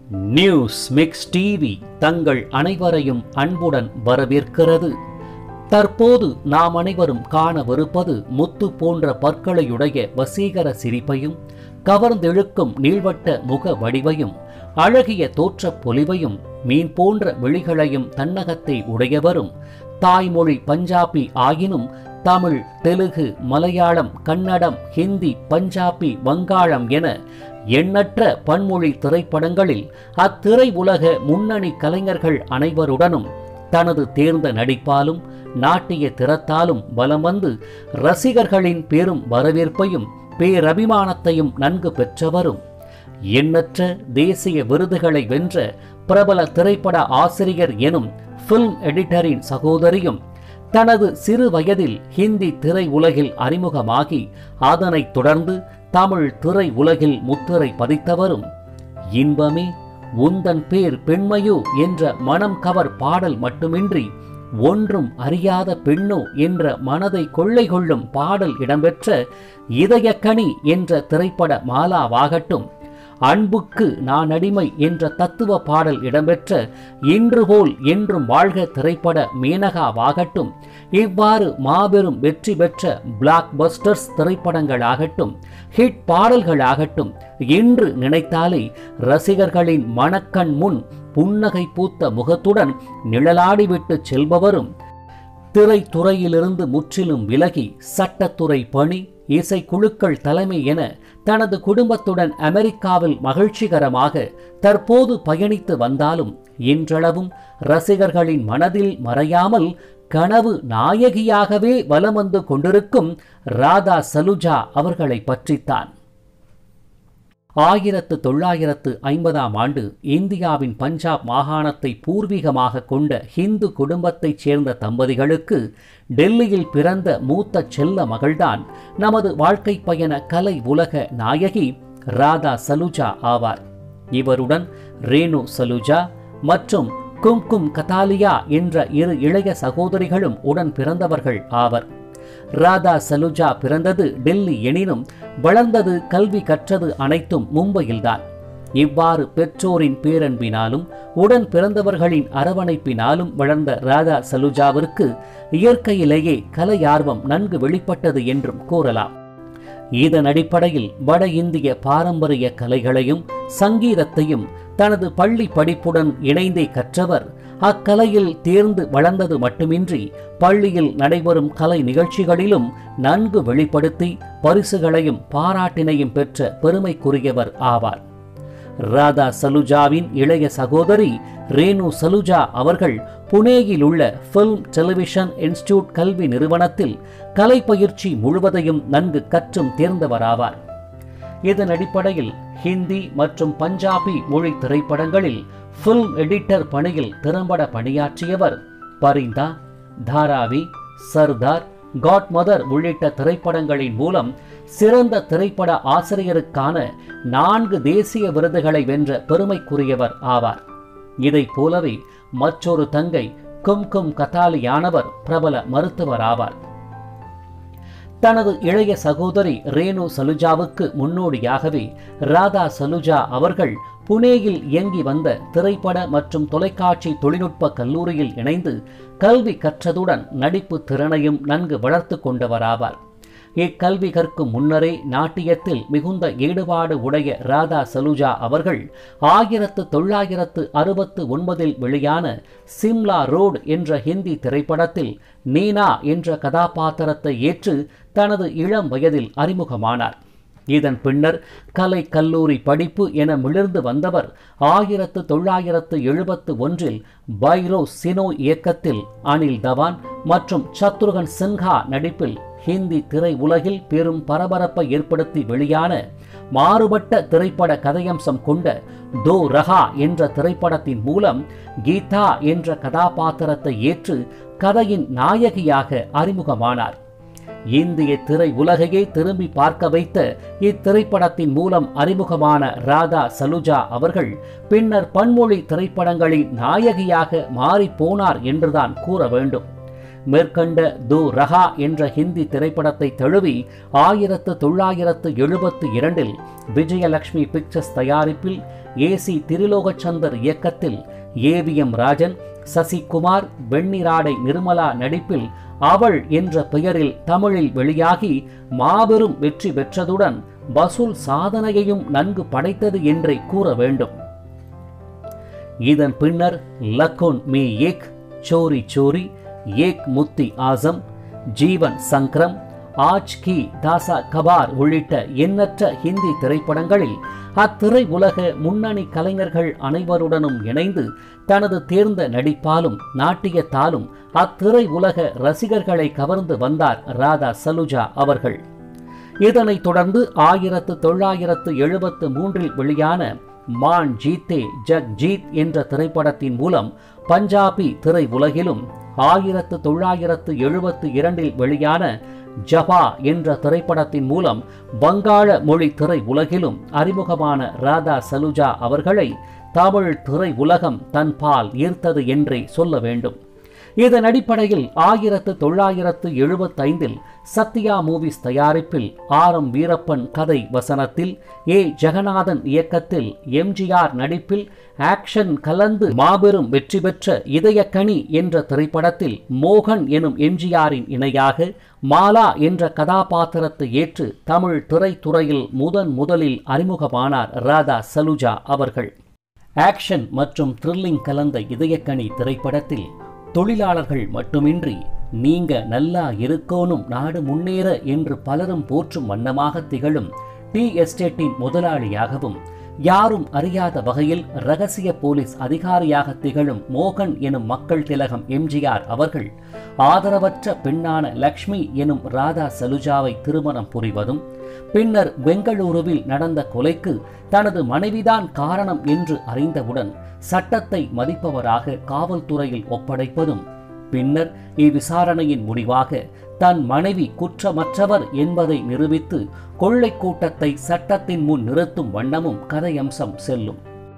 news mix TV தங்கள் அனைவரையும் அன்புடன் வரவேற்கிறது தற்போது நாம் அனைவரும் காணவிருப்பது முத்து போன்ற பற்களையுடைய வசீகர சிரிப்பையும் கவர்ந்தெழுக்கும் நீள்வட்ட முக வடிவையும் அழகிய தோற்றப் பொலிவையும் மீன் போன்ற விழிகளையும் தன்னகத்தை உடையவரும் தாய்மொழி பஞ்சாபி ஆயினும் தமிழ் தெலுகு மலையாளம் கன்னடம் ஹிந்தி பஞ்சாபி வங்காளம் என எண்ணற்ற பன்மொழி திரைப்படங்களில் அத்திரை உலக முன்னணி கலைஞர்கள் அனைவருடனும் தனது தேர்ந்த நடிப்பாலும் நாட்டிய திறத்தாலும் வலம் வந்து ரசிகர்களின் பெரும் வரவேற்பையும் பேரபிமானத்தையும் நன்கு பெற்றவரும் எண்ணற்ற தேசிய விருதுகளை வென்ற பிரபல திரைப்பட ஆசிரியர் எனும் ஃபில்ம் எடிட்டரின் சகோதரியும் தனது சிறு வயதில் ஹிந்தி திரை உலகில் அறிமுகமாகி அதனைத் தொடர்ந்து தமிழ் திரை உலகில் முத்திரை பதித்தவரும் இன்பமே உந்தன் பேர் பெண்மையோ என்ற மனம் கவர் பாடல் மட்டுமின்றி ஒன்றும் அறியாத பெண்ணோ என்ற மனதை கொள்ளை கொள்ளும் பாடல் இடம்பெற்ற இதயக்கனி என்ற திரைப்பட மாலாவாகட்டும் அன்புக்கு நான் அடிமை என்ற தத்துவ பாடல் இடம்பெற்ற இன்று போல் என்றும் வாழ்க திரைப்பட மேனகாவாகட்டும் இவ்வாறு மாபெரும் வெற்றி பெற்ற பிளாக் பஸ்டர்ஸ் திரைப்படங்களாகட்டும் ஹிட் பாடல்களாகட்டும் என்று நினைத்தாலே ரசிகர்களின் மனக்கண் முன் புன்னகை பூத்த முகத்துடன் நிழலாடிவிட்டு செல்பவரும் திரைத்துறையிலிருந்து முற்றிலும் விலகி சட்டத்துறை பணி இசைக்குழுக்கள் தலைமை என தனது குடும்பத்துடன் அமெரிக்காவில் மகிழ்ச்சிகரமாக தற்போது பயணித்து வந்தாலும் இன்றளவும் ரசிகர்களின் மனதில் மறையாமல் கனவு நாயகியாகவே வலம் வந்து கொண்டிருக்கும் ராதா சலுஜா அவர்களை பற்றித்தான் ஆயிரத்து தொள்ளாயிரத்து ஐம்பதாம் ஆண்டு இந்தியாவின் பஞ்சாப் மாகாணத்தை பூர்வீகமாக கொண்ட ஹிந்து குடும்பத்தைச் சேர்ந்த தம்பதிகளுக்கு டெல்லியில் பிறந்த மூத்த செல்ல மகள்தான் நமது வாழ்க்கை பயண கலை உலக நாயகி ராதா சலுஜா ஆவார் இவருடன் ரேணு சலுஜா மற்றும் கும்கும் கதாலியா என்ற இரு இளைய சகோதரிகளும் உடன் பிறந்தவர்கள் ஆவர் ராதா சலுஜா பிறந்தது டெல்லி எனினும் வளர்ந்தது கல்வி கற்றது அனைத்தும் மும்பையில்தான் இவ்வாறு பெற்றோரின் பேரன்பினாலும் உடன் பிறந்தவர்களின் அரவணைப்பினாலும் வளர்ந்த ராதா சலுஜாவிற்கு இயற்கையிலேயே கலையார்வம் நன்கு வெளிப்பட்டது என்றும் கூறலாம் இதன் அடிப்படையில் வட இந்திய பாரம்பரிய கலைகளையும் சங்கீதத்தையும் தனது பள்ளி படிப்புடன் இணைந்தே கற்றவர் அக்கலையில் தேர்ந்து வளர்ந்தது மட்டுமின்றி பள்ளியில் நடைபெறும் கலை நிகழ்ச்சிகளிலும் நன்கு வெளிப்படுத்தி பரிசுகளையும் பாராட்டினையும் பெற்ற பெருமைக்குரியவர் ஆவார் ராதா சலுஜாவின் இளைய சகோதரி ரேணு சலுஜா அவர்கள் புனேயில் உள்ள ஃபில்ம் டெலிவிஷன் இன்ஸ்டிடியூட் கல்வி நிறுவனத்தில் கலை பயிற்சி முழுவதையும் நன்கு கற்றும் தேர்ந்தவராவார் இதன் அடிப்படையில் ஹிந்தி மற்றும் பஞ்சாபி மொழி திரைப்படங்களில் ஃபில்ம் எடிட்டர் பணியில் திறம்பட பணியாற்றியவர் பரிந்தா தாராவி சர்தார் காட் மதர் உள்ளிட்ட திரைப்படங்களின் மூலம் சிறந்த திரைப்பட ஆசிரியருக்கான நான்கு தேசிய விருதுகளை வென்ற பெருமைக்குரியவர் ஆவார் இதைப் போலவே மற்றொரு தங்கை கும்கும் கத்தாலியானவர் பிரபல மருத்துவர் ஆவார் தனது இளைய சகோதரி ரேணு சலுஜாவுக்கு முன்னோடியாகவே ராதா சலுஜா அவர்கள் புனேயில் இயங்கி வந்த திரைப்பட மற்றும் தொலைக்காட்சி தொழில்நுட்ப கல்லூரியில் இணைந்து கல்வி கற்றதுடன் நடிப்பு திறனையும் நன்கு வளர்த்து கொண்டவராவார் இக்கல்வி கற்கும் முன்னரே நாட்டியத்தில் மிகுந்த ஈடுபாடு உடைய ராதா சலுஜா அவர்கள் ஆயிரத்து தொள்ளாயிரத்து அறுபத்து ஒன்பதில் வெளியான சிம்லா ரோடு என்ற ஹிந்தி திரைப்படத்தில் நீனா என்ற கதாபாத்திரத்தை ஏற்று தனது இளம் வயதில் அறிமுகமானார் இதன் பின்னர் கலை கல்லூரி படிப்பு என மிளிர்ந்து வந்தவர் ஆயிரத்து தொள்ளாயிரத்து எழுபத்து ஒன்றில் பைரோ சினோ இயக்கத்தில் அனில் தவான் மற்றும் சத்ருகன் சின்ஹா நடிப்பில் ஹிந்தி திரை உலகில் பெரும் பரபரப்பை ஏற்படுத்தி வெளியான மாறுபட்ட திரைப்பட கதையம்சம் கொண்ட தோ ரஹா என்ற திரைப்படத்தின் மூலம் கீதா என்ற கதாபாத்திரத்தை ஏற்று கதையின் நாயகியாக அறிமுகமானார் இந்திய திரை உலகையே திரும்பி பார்க்க வைத்த இத்திரைப்படத்தின் மூலம் அறிமுகமான ராதா சலுஜா அவர்கள் பின்னர் பன்மொழி திரைப்படங்களின் நாயகியாக மாறிப் போனார் என்றுதான் கூற வேண்டும் மேற்கண்ட து ரஹா என்ற ஹிந்தி திரைப்படத்தை தழுவி ஆயிரத்து தொள்ளாயிரத்து எழுபத்து இரண்டில் விஜயலட்சுமி பிக்சர்ஸ் தயாரிப்பில் ஏசி திருலோகச்சந்தர் இயக்கத்தில் ஏவிஎம் ராஜன் சசிகுமார் வெண்ணிராடை நிர்மலா நடிப்பில் அவள் என்ற பெயரில் தமிழில் வெளியாகி மாபெரும் வெற்றி பெற்றதுடன் வசூல் சாதனையையும் நன்கு படைத்தது என்றே கூற வேண்டும் இதன் பின்னர் லக்கோன் மீ ஏக் சோரி சோரி ஏக் முத்தி ஆசம் ஜீவன் சங்கரம் ஆஜ் கி தாசா கபார் உள்ளிட்ட எண்ணற்ற ஹிந்தி திரைப்படங்களில் அத்திரை உலக முன்னணி கலைஞர்கள் அனைவருடனும் இணைந்து தனது தேர்ந்த நடிப்பாலும் நாட்டியத்தாலும் அத்திரை உலக ரசிகர்களை கவர்ந்து வந்தார் ராதா சலுஜா அவர்கள் இதனைத் தொடர்ந்து ஆயிரத்து தொள்ளாயிரத்து எழுபத்து மூன்றில் வெளியான மான் ஜீத்தே ஜக் ஜீத் என்ற திரைப்படத்தின் மூலம் பஞ்சாபி திரை உலகிலும் ஆயிரத்து தொள்ளாயிரத்து எழுபத்து இரண்டில் வெளியான ஜபா என்ற திரைப்படத்தின் மூலம் வங்காள மொழி திரை உலகிலும் அறிமுகமான ராதா சலுஜா அவர்களை தமிழ் திரை உலகம் தன்பால் ஈர்த்தது என்றே சொல்ல வேண்டும் இதன் அடிப்படையில் ஆயிரத்து தொள்ளாயிரத்து எழுபத்தைந்தில் சத்யா மூவிஸ் தயாரிப்பில் ஆர் எம் வீரப்பன் கதை வசனத்தில் ஏ ஜெகநாதன் இயக்கத்தில் எம்ஜிஆர் நடிப்பில் ஆக்ஷன் கலந்து மாபெரும் வெற்றி பெற்ற இதயக்கனி என்ற திரைப்படத்தில் மோகன் எனும் எம்ஜிஆரின் இணையாக மாலா என்ற கதாபாத்திரத்தை ஏற்று தமிழ் திரைத்துறையில் முதன் முதலில் அறிமுகமானார் ராதா சலுஜா அவர்கள் ஆக்ஷன் மற்றும் த்ரில்லிங் கலந்த இதயக்கனி திரைப்படத்தில் தொழிலாளர்கள் மட்டுமின்றி நீங்க நல்லா இருக்கோனும் நாடு முன்னேற என்று பலரும் போற்றும் வண்ணமாக திகழும் டி எஸ்டேட்டின் முதலாளியாகவும் யாரும் அறியாத வகையில் ரகசிய போலீஸ் அதிகாரியாக திகழும் மோகன் எனும் மக்கள் திலகம் எம்ஜிஆர் அவர்கள் ஆதரவற்ற பெண்ணான லக்ஷ்மி எனும் ராதா சலுஜாவை திருமணம் புரிவதும் பின்னர் பெங்களூருவில் நடந்த கொலைக்கு தனது மனைவிதான் காரணம் என்று அறிந்தவுடன் சட்டத்தை மதிப்பவராக காவல்துறையில் ஒப்படைப்பதும் பின்னர் இவ்விசாரணையின் முடிவாக தன் மனைவி குற்றமற்றவர் என்பதை நிரூபித்து கொள்ளை கூட்டத்தை சட்டத்தின் முன் நிறுத்தும் வண்ணமும் கதையம்சம் செல்லும்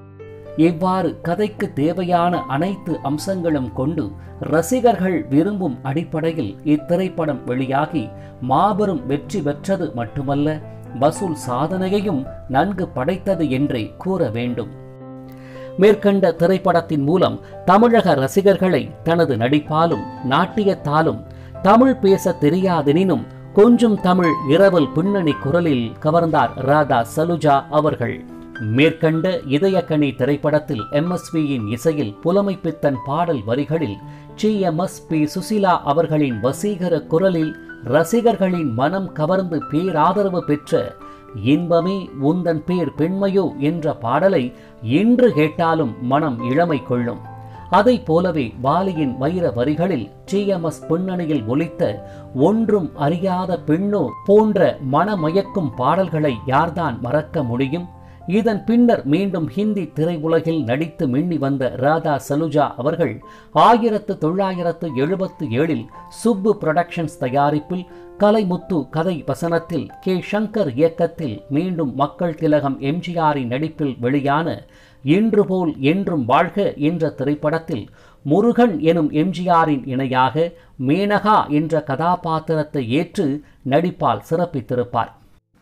இவ்வாறு கதைக்கு தேவையான அனைத்து அம்சங்களும் கொண்டு ரசிகர்கள் விரும்பும் அடிப்படையில் இத்திரைப்படம் வெளியாகி மாபெரும் வெற்றி பெற்றது மட்டுமல்ல வசூல் சாதனையையும் நன்கு படைத்தது என்றே கூற வேண்டும் மேற்கண்ட திரைப்படத்தின் மூலம் தமிழக ரசிகர்களை தனது நடிப்பாலும் நாட்டியத்தாலும் தமிழ் பேச தெரியாதெனினும் கொஞ்சம் தமிழ் இரவல் பின்னணி குரலில் கவர்ந்தார் ராதா சலுஜா அவர்கள் மேற்கண்ட இதயக்கனி திரைப்படத்தில் எம்எஸ்வியின் இசையில் புலமைப்பித்தன் பாடல் வரிகளில் T M S P Susheela அவர்களின் வசீகர குரலில் ரசிகர்களின் மனம் கவர்ந்து பேராதரவு பெற்ற இன்பமே உந்தன் பேர் பெண்மையோ என்ற பாடலை இன்று கேட்டாலும் மனம் இளமை கொள்ளும் அதை போலவே வாலியின் வைர வரிகளில் டிஎம்எஸ் பின்னணியில் ஒலித்த ஒன்றும் அறியாத பெண்ணோ போன்ற மனமயக்கும் பாடல்களை யார்தான் மறக்க முடியும் இதன் பின்னர் மீண்டும் ஹிந்தி திரையுலகில் நடித்து மின்னி வந்த ராதா சலுஜா அவர்கள் ஆயிரத்து தொள்ளாயிரத்து எழுபத்து ஏழில் சுப்பு புரொடக்ஷன்ஸ் தயாரிப்பில் கலைமுத்து கதை வசனத்தில் கே சங்கர் இயக்கத்தில் மீண்டும் மக்கள் திலகம் எம்ஜிஆரின் நடிப்பில் வெளியான இன்று போல் என்றும் வாழ்க என்ற திரைப்படத்தில் முருகன் எனும் எம்ஜிஆரின் இணையாக மேனகா என்ற கதாபாத்திரத்தை ஏற்று நடிப்பால் சிறப்பித்திருப்பார்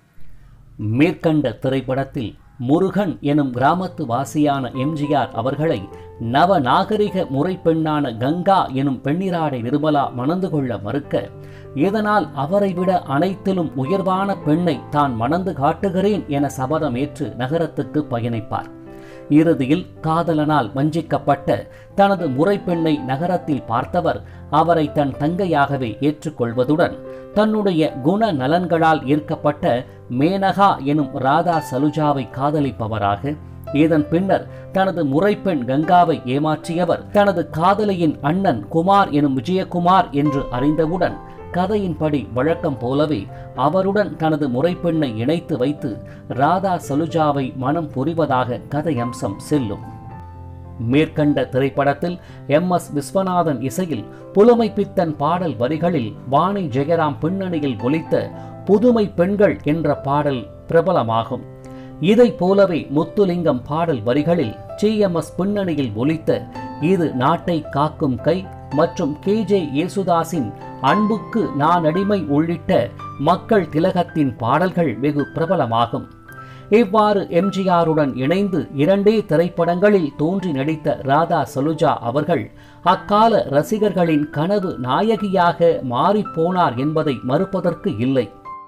மேற்கண்ட திரைப்படத்தில் முருகன் எனும் கிராமத்து வாசியான எம்ஜிஆர் அவர்களை நவநாகரிக முறைப்பெண்ணான கங்கா எனும் பெண்ணிராடை நிர்மலா மணந்து கொள்ள மறுக்க இதனால் அவரை விட அனைத்திலும் உயர்வான பெண்ணை தான் மணந்து காட்டுகிறேன் என சபதம் ஏற்று நகரத்துக்கு பயணிப்பார் இறுதியில் காதலனால் வஞ்சிக்கப்பட்ட தனது முறைப்பெண்ணை நகரத்தில் பார்த்தவர் அவரை தன் தங்கையாகவே ஏற்றுக்கொள்வதுடன் தன்னுடைய குண நலன்களால் ஈர்க்கப்பட்ட மேனகா எனும் ராதா சலுஜாவை காதலிப்பவராக இதன் பின்னர் தனது முறைப்பெண் கங்காவை ஏமாற்றியவர் தனது காதலியின் அண்ணன் குமார் எனும் விஜயகுமார் என்று அறிந்தவுடன் கதையின்படி வழக்கம் போலவே அவருடன் தனது முறைப்பெண்ணை இணைத்து வைத்து ராதா சலுஜாவை மனம் புரிவதாக கதையம்சம் செல்லும் மேற்கண்ட திரைப்படத்தில் எம் எஸ் விஸ்வநாதன் இசையில் புலமைப்பித்தன் பாடல் வரிகளில் வாணி ஜெயராம் பின்னணியில் ஒலித்த புதுமை பெண்கள் என்ற பாடல் பிரபலமாகும் இதை போலவே முத்துலிங்கம் பாடல் வரிகளில் டி எம் எஸ் பின்னணியில் ஒலித்த இது நாட்டை காக்கும் கை மற்றும் கே ஜே யேசுதாஸின் அன்புக்கு நான் அடிமை உள்ளிட்ட மக்கள் திலகத்தின் பாடல்கள் வெகு பிரபலமாகும் இவ்வாறு எம்ஜிஆருடன் இணைந்து இரண்டே திரைப்படங்களில் தோன்றி நடித்த ராதா சலுஜா அவர்கள் அக்கால ரசிகர்களின் கனவு நாயகியாக மாறிப்போனார் என்பதை மறுப்பதற்கு இல்லை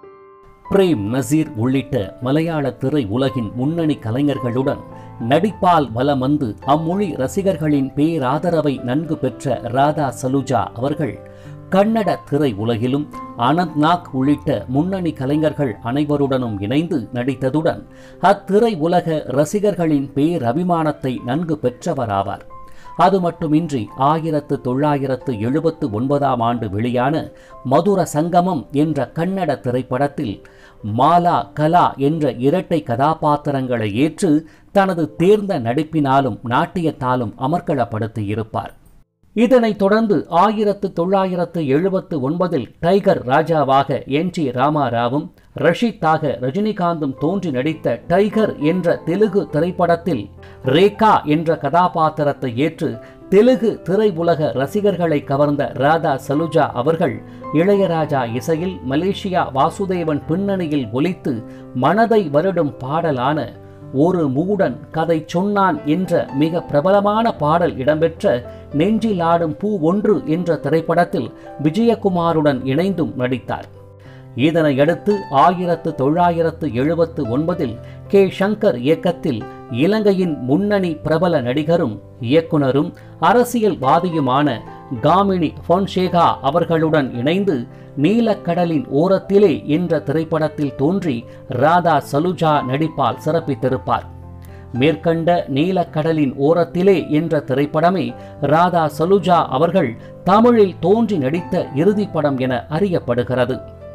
பிரேம் நசீர் உள்ளிட்ட மலையாள திரை உலகின் முன்னணி கலைஞர்களுடன் நடிப்பால் வலம் வந்து அம்மொழி ரசிகர்களின் பேராதரவை நன்கு பெற்ற ராதா சலுஜா அவர்கள் கன்னட திரை உலகிலும் அனந்த் நாக் உள்ளிட்ட முன்னணி கலைஞர்கள் அனைவருடனும் இணைந்து நடித்ததுடன் அத்திரை உலக ரசிகர்களின் பேரபிமானத்தை நன்கு பெற்றவராவார் அது மட்டுமின்றி ஆயிரத்து தொள்ளாயிரத்து எழுபத்து ஒன்பதாம் ஆண்டு வெளியான மதுர சங்கமம் என்ற கன்னட திரைப்படத்தில் மாலா கலா என்ற இரட்டை கதாபாத்திரங்களை ஏற்று தனது தேர்ந்த நடிப்பினாலும் நாட்டியத்தாலும் அமர்க்களப்படுத்தியிருப்பார் இதனைத் தொடர்ந்து ஆயிரத்து தொள்ளாயிரத்து எழுபத்து ஒன்பதில் டைகர் ராஜாவாக என் டி ராமாராவும் ரஷித்தாக ரஜினிகாந்தும் தோன்றி நடித்த டைகர் என்ற தெலுங்கு திரைப்படத்தில் ரேகா என்ற கதாபாத்திரத்தை ஏற்று தெலுங்கு திரையுலக ரசிகர்களை கவர்ந்த ராதா சலுஜா அவர்கள் இளையராஜா இசையில் மலேசியா வாசுதேவன் பின்னணியில் ஒலித்து மனதை வருடும் பாடலான ஒரு மூடன் கதை சொன்னான் என்ற மிக பிரபலமான பாடல் இடம்பெற்ற நெஞ்சில் ஆடும் பூ ஒன்று என்ற திரைப்படத்தில் விஜயகுமாருடன் இணைந்தும் நடித்தார் இதனையடுத்து ஆயிரத்து தொள்ளாயிரத்து எழுபத்து ஒன்பதில் கே சங்கர் இயக்கத்தில் இலங்கையின் முன்னணி பிரபல நடிகரும் இயக்குனரும் அரசியல்வாதியுமான காமினி பொன்சேகா அவர்களுடன் இணைந்து நீலக்கடலின் ஓரத்திலே என்ற திரைப்படத்தில் தோன்றி ராதா சலுஜா நடிப்பால் சிறப்பித்திருப்பார் மேற்கண்ட நீலக்கடலின் ஓரத்திலே என்ற திரைப்படமே ராதா சலுஜா அவர்கள் தமிழில் தோன்றி நடித்த இறுதிப் படம் என அறியப்படுகிறது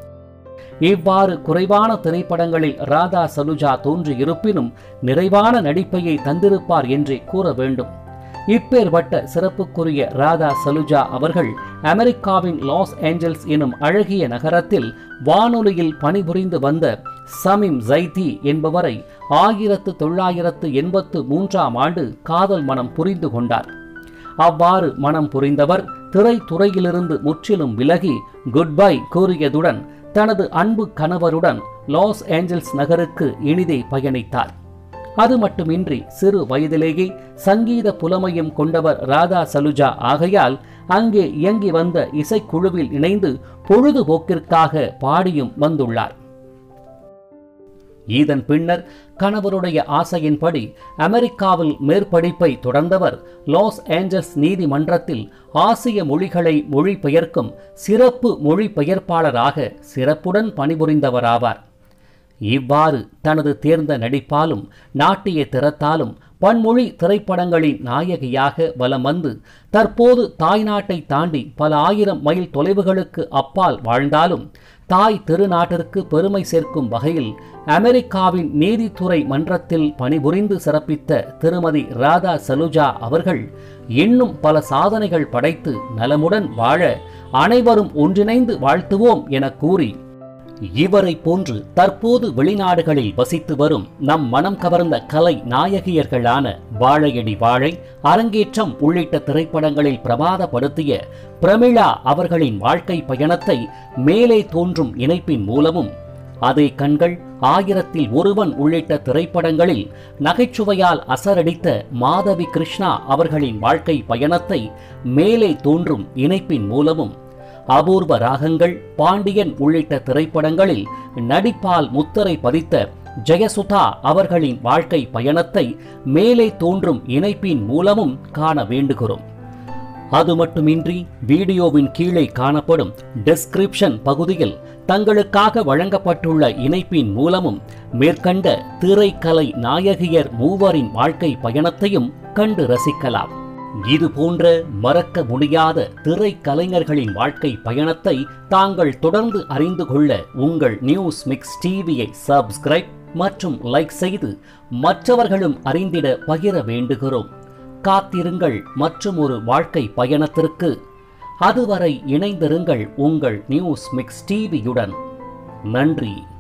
இவ்வாறு குறைவான திரைப்படங்களில் ராதா சலுஜா தோன்றியிருப்பினும் நிறைவான நடிப்பையை தந்திருப்பார் என்றே கூற வேண்டும் இப்பேற்பட்ட சிறப்புக்குரிய ராதா சலுஜா அவர்கள் அமெரிக்காவின் லாஸ் ஏஞ்சல்ஸ் எனும் அழகிய நகரத்தில் வானொலியில் பணிபுரிந்து வந்த சமீம் ஜைதி என்பவரை ஆயிரத்து தொள்ளாயிரத்து எண்பத்து மூன்றாம் ஆண்டு காதல் மனம் புரிந்து கொண்டார் அவ்வாறு மனம் புரிந்தவர் திரைத்துறையிலிருந்து முற்றிலும் விலகி குட் பை கூறியதுடன் தனது அன்பு கணவருடன் லாஸ் ஏஞ்சல்ஸ் நகருக்கு இனிதே பயணித்தார் அது மட்டுமின்றி சிறு வயதிலேயே சங்கீத புலமையும் கொண்டவர் ராதா சலுஜா ஆகையால் அங்கே இயங்கி வந்த இசைக்குழுவில் இணைந்து பொழுதுபோக்கிற்காக பாடியும் வந்துள்ளார் இதன் பின்னர் கணவருடைய ஆசையின்படி அமெரிக்காவில் மேற்படிப்பை தொடர்ந்தவர் லாஸ் ஏஞ்சல்ஸ் நீதிமன்றத்தில் ஆசிய மொழிகளை மொழிபெயர்க்கும் சிறப்பு மொழிபெயர்ப்பாளராக சிறப்புடன் பணிபுரிந்தவராவார் இவ்வாறு தனது தேர்ந்த நடிப்பாலும் நாட்டிய திறத்தாலும் பன்மொழி திரைப்படங்களின் நாயகியாக வலம் வந்து தற்போது தாய்நாட்டை தாண்டி பல ஆயிரம் மைல் தொலைவுகளுக்கு அப்பால் வாழ்ந்தாலும் தாய் திருநாட்டிற்கு பெருமை சேர்க்கும் வகையில் அமெரிக்காவின் நீதித்துறை மன்றத்தில் பணிபுரிந்து சிறப்பித்த திருமதி ராதா சலுஜா அவர்கள் இன்னும் பல சாதனைகள் படைத்து நலமுடன் வாழ அனைவரும் ஒன்றிணைந்து வாழ்த்துவோம் என கூறி இவரை போன்று தற்போது வெளிநாடுகளில் வசித்து வரும் நம் மனம் கவர்ந்த கலை நாயகியர்களான வாழையடி வாழை அரங்கேற்றம் உள்ளிட்ட திரைப்படங்களில் பிரமாதப்படுத்திய பிரமிளா அவர்களின் வாழ்க்கை பயணத்தை மேலே தோன்றும் இணைப்பின் மூலமும் அதே கண்கள் ஆயிரத்தில் ஒருவன் உள்ளிட்ட திரைப்படங்களில் நகைச்சுவையால் அசரடித்த மாதவி கிருஷ்ணா அவர்களின் வாழ்க்கை பயணத்தை மேலே தோன்றும் இணைப்பின் மூலமும் அபூர்வ ராகங்கள் பாண்டியன் உள்ளிட்ட திரைப்படங்களில் நடிப்பால் முத்திரை பதித்த ஜெயசுதா அவர்களின் வாழ்க்கை பயணத்தை மேலே தோன்றும் இணைப்பின் மூலமும் காண வேண்டுகிறோம் அது மட்டுமின்றி வீடியோவின் கீழே காணப்படும் டெஸ்கிரிப்ஷன் பகுதியில் தங்களுக்காக வழங்கப்பட்டுள்ள இணைப்பின் மூலமும் மேற்கண்ட திரைக்கலை நாயகியர் மூவரின் வாழ்க்கை பயணத்தையும் கண்டு ரசிக்கலாம் இது போன்ற மறக்க முடியாத திரைக்கலைஞர்களின் வாழ்க்கை பயணத்தை தாங்கள் தொடர்ந்து அறிந்து கொள்ள உங்கள் நியூஸ் மிக்ஸ் டிவியை சப்ஸ்கிரைப் மற்றும் லைக் செய்து மற்றவர்களும் அறிந்திட பகிர வேண்டுகிறோம் காத்திருங்கள் மற்றும் ஒரு வாழ்க்கை பயணத்திற்கு அதுவரை இணைந்திருங்கள் உங்கள் நியூஸ் மிக்ஸ் டிவியுடன் நன்றி